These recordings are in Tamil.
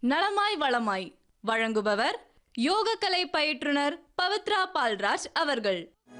நலமாய் வளமாய் வழங்குபவர் யோகக்கலை பயிற்றுனர் பவித்ரா பால்ராஜ் அவர்கள்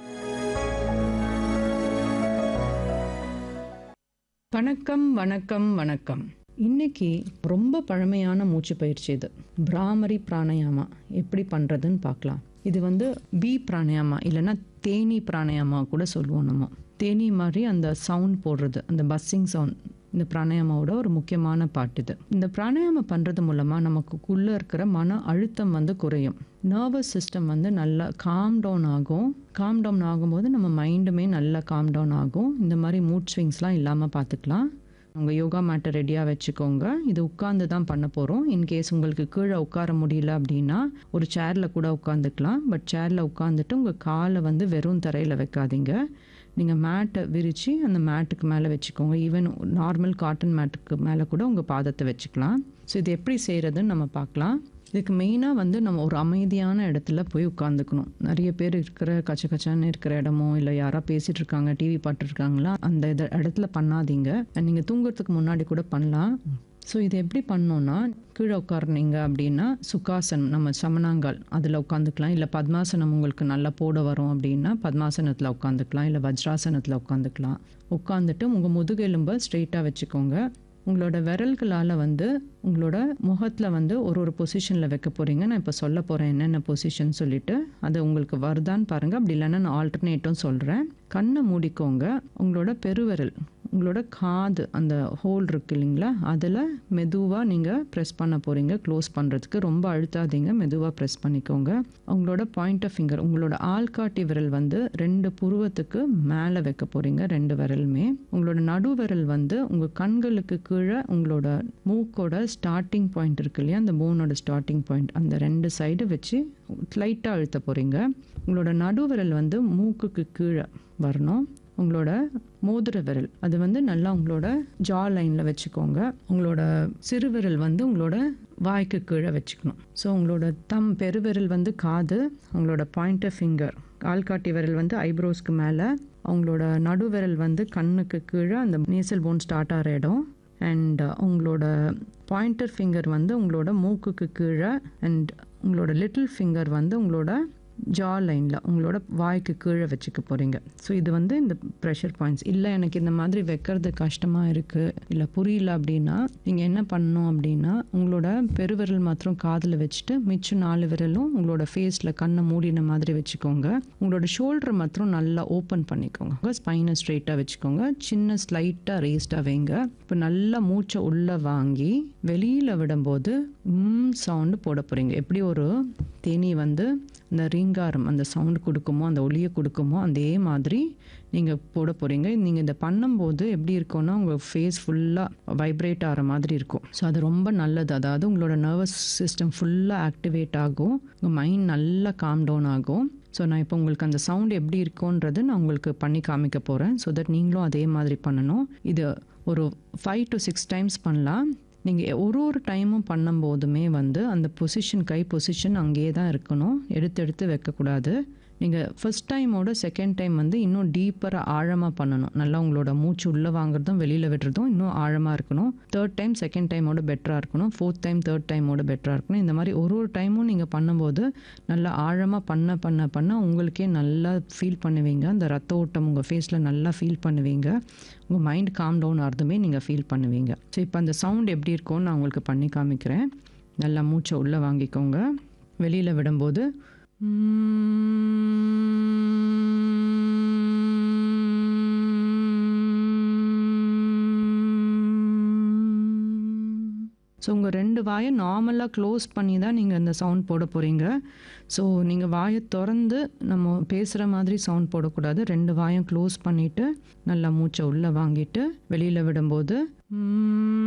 வணக்கம் வணக்கம் வணக்கம் இன்னைக்கு ரொம்ப பழமையான மூச்சு பயிற்சி இது பிராமரி பிராணயாமா எப்படி பண்ணுறதுன்னு பார்க்கலாம் இது வந்து பி பிராணயாமா இல்லைன்னா தேனி பிராணயாமா கூட சொல்லுவோம் நம்ம தேனி மாதிரி அந்த சவுண்ட் போடுறது அந்த பஸ்ஸிங் சவுண்ட் இந்த பிராணாயாமாவோட ஒரு முக்கியமான பாட்டு இது இந்த பிராணாயாமம் பண்ணுறது மூலமாக நமக்குள்ளே இருக்கிற மன அழுத்தம் வந்து குறையும் நர்வஸ் சிஸ்டம் வந்து நல்லா காம் டவுன் ஆகும் காம் டவுன் ஆகும்போது நம்ம மைண்டுமே நல்லா காம் டவுன் ஆகும் இந்த மாதிரி மூட் ஸ்விங்ஸ்லாம் இல்லாமல் பார்த்துக்கலாம் உங்கள் யோகா மேட்டை ரெடியாக வச்சுக்கோங்க இது உட்காந்து தான் பண்ண போகிறோம் இன்கேஸ் உங்களுக்கு கீழே உட்கார முடியல அப்படின்னா ஒரு சேரில் கூட உட்காந்துக்கலாம் பட் சேரில் உட்காந்துட்டு உங்கள் காலை வந்து வெறும் தரையில் வைக்காதீங்க நீங்கள் மேட்டை விரித்து அந்த மேட்டுக்கு மேலே வச்சுக்கோங்க ஈவன் நார்மல் காட்டன் மேட்டுக்கு மேலே கூட உங்கள் பாதத்தை வச்சுக்கலாம் ஸோ இது எப்படி செய்கிறதுன்னு நம்ம பார்க்கலாம் இதுக்கு மெயினாக வந்து நம்ம ஒரு அமைதியான இடத்துல போய் உட்காந்துக்கணும் நிறைய பேர் இருக்கிற கச்ச கச்சான்னு இருக்கிற இடமோ இல்லை யாரா பேசிகிட்டு இருக்காங்க டிவி பார்த்துருக்காங்களா அந்த இத இடத்துல பண்ணாதீங்க நீங்கள் தூங்குறதுக்கு முன்னாடி கூட பண்ணலாம் ஸோ இது எப்படி பண்ணோன்னா கீழே உட்காருனீங்க அப்படின்னா சுகாசனம் நம்ம சமணாங்கால் அதில் உட்காந்துக்கலாம் இல்லை பத்மாசனம் உங்களுக்கு நல்லா போட வரும் அப்படின்னா பத்மாசனத்தில் உட்காந்துக்கலாம் இல்லை வஜ்ராசனத்தில் உட்காந்துக்கலாம் உட்காந்துட்டு உங்கள் முதுகெலும்பை ஸ்ட்ரெயிட்டாக வச்சுக்கோங்க உங்களோட விரல்களால் வந்து உங்களோட முகத்தில் வந்து ஒரு ஒரு பொசிஷனில் வைக்க போகிறீங்க நான் இப்போ சொல்ல போகிறேன் என்னென்ன பொசிஷன் சொல்லிட்டு அது உங்களுக்கு வருதான்னு பாருங்கள் அப்படி இல்லைன்னா நான் ஆல்டர்னேட்டும் சொல்கிறேன் கண்ணை மூடிக்கோங்க உங்களோட பெருவிரல் உங்களோட காது அந்த ஹோல் இருக்கு இல்லைங்களா அதில் மெதுவாக நீங்கள் ப்ரெஸ் பண்ண போகிறீங்க க்ளோஸ் பண்ணுறதுக்கு ரொம்ப அழுத்தாதீங்க மெதுவாக ப்ரெஸ் பண்ணிக்கோங்க உங்களோட பாயிண்ட் ஆஃப் ஃபிங்கர் உங்களோட ஆள்காட்டி விரல் வந்து ரெண்டு புருவத்துக்கு மேலே வைக்க போகிறீங்க ரெண்டு விரலுமே உங்களோட நடு விரல் வந்து உங்கள் கண்களுக்கு கீழே உங்களோட மூக்கோட ஸ்டார்டிங் பாயிண்ட் இருக்கு இல்லையா அந்த போனோட ஸ்டார்டிங் பாயிண்ட் அந்த ரெண்டு சைடு வச்சு லைட்டாக அழுத்த போகிறீங்க உங்களோட நடு விரல் வந்து மூக்குக்கு கீழே வரணும் உங்களோட மோதிர விரல் அது வந்து நல்லா உங்களோட ஜா லைனில் வச்சுக்கோங்க உங்களோட சிறுவிரல் வந்து உங்களோட வாய்க்கு கீழே வச்சுக்கணும் ஸோ உங்களோட தம் பெருவிரல் வந்து காது உங்களோட பாயிண்ட் ஃபிங்கர் ஆள்காட்டி விரல் வந்து ஐப்ரோஸ்க்கு மேலே அவங்களோட நடுவிரல் வந்து கண்ணுக்கு கீழே அந்த நேசல் போன் ஸ்டார்ட் ஆகிற இடம் அண்ட் உங்களோட பாயிண்டர் ஃபிங்கர் வந்து உங்களோட மூக்குக்கு கீழே அண்ட் உங்களோட லிட்டில் ஃபிங்கர் வந்து உங்களோட ஜா லைனில் உங்களோட வாய்க்கு கீழே வச்சுக்க போகிறீங்க ஸோ இது வந்து இந்த ப்ரெஷர் பாயிண்ட்ஸ் இல்லை எனக்கு இந்த மாதிரி வைக்கிறது கஷ்டமாக இருக்குது இல்லை புரியல அப்படின்னா நீங்கள் என்ன பண்ணணும் அப்படின்னா உங்களோட பெருவிரல் மாத்திரம் காதில் வச்சுட்டு மிச்சம் நாலு விரலும் உங்களோட ஃபேஸில் கண்ணை மூடின மாதிரி வச்சுக்கோங்க உங்களோட ஷோல்டர் மாத்திரம் நல்லா ஓப்பன் பண்ணிக்கோங்க ஸ்பைனை ஸ்ட்ரெயிட்டாக வச்சுக்கோங்க சின்ன ஸ்லைட்டாக ரேஸ்டாக வைங்க இப்போ நல்லா மூச்சை உள்ளே வாங்கி வெளியில் விடும்போது ம் சவுண்டு போட போகிறீங்க எப்படி ஒரு தேனி வந்து இந்த ரீங்காரம் அந்த சவுண்டு கொடுக்குமோ அந்த ஒளியை கொடுக்குமோ அதே மாதிரி நீங்கள் போட போகிறீங்க நீங்கள் இதை பண்ணும்போது எப்படி இருக்கும்னா உங்கள் ஃபேஸ் ஃபுல்லாக வைப்ரேட் ஆகிற மாதிரி இருக்கும் ஸோ அது ரொம்ப நல்லது அதாவது உங்களோட நர்வஸ் சிஸ்டம் ஃபுல்லாக ஆக்டிவேட் ஆகும் உங்கள் மைண்ட் நல்லா காம் டவுன் ஆகும் ஸோ நான் இப்போ உங்களுக்கு அந்த சவுண்ட் எப்படி இருக்கும்ன்றது நான் உங்களுக்கு பண்ணி காமிக்க போகிறேன் ஸோ தட் நீங்களும் அதே மாதிரி பண்ணணும் இது ஒரு ஃபைவ் டு சிக்ஸ் டைம்ஸ் பண்ணலாம் நீங்கள் ஒரு ஒரு டைமும் பண்ணும்போதுமே வந்து அந்த பொசிஷன் கை பொசிஷன் அங்கேயே தான் இருக்கணும் எடுத்து எடுத்து வைக்கக்கூடாது நீங்கள் ஃபஸ்ட் டைமோட செகண்ட் டைம் வந்து இன்னும் டீப்பராக ஆழமாக பண்ணணும் நல்லா உங்களோட மூச்சு உள்ளே வாங்குறதும் வெளியில் விடுறதும் இன்னும் ஆழமாக இருக்கணும் தேர்ட் டைம் செகண்ட் டைமோட பெட்டராக இருக்கணும் ஃபோர்த் டைம் தேர்ட் டைமோட பெட்டராக இருக்கணும் இந்த மாதிரி ஒரு ஒரு டைமும் நீங்கள் பண்ணும்போது நல்லா ஆழமாக பண்ண பண்ண பண்ண உங்களுக்கே நல்லா ஃபீல் பண்ணுவீங்க அந்த ரத்த ஓட்டம் உங்கள் ஃபேஸில் நல்லா ஃபீல் பண்ணுவீங்க உங்கள் மைண்ட் காம் டவுன் ஆகிறதுமே நீங்கள் ஃபீல் பண்ணுவீங்க ஸோ இப்போ அந்த சவுண்ட் எப்படி இருக்கும்னு நான் உங்களுக்கு பண்ணி காமிக்கிறேன் நல்லா மூச்சை உள்ளே வாங்கிக்கோங்க வெளியில் விடும்போது ஸோ உங்கள் ரெண்டு வாயை நார்மலாக க்ளோஸ் பண்ணி தான் நீங்கள் இந்த சவுண்ட் போட போகிறீங்க ஸோ நீங்கள் வாயை திறந்து நம்ம பேசுகிற மாதிரி சவுண்ட் போடக்கூடாது ரெண்டு வாயும் க்ளோஸ் பண்ணிவிட்டு நல்லா மூச்சை உள்ளே வாங்கிட்டு வெளியில் விடும்போது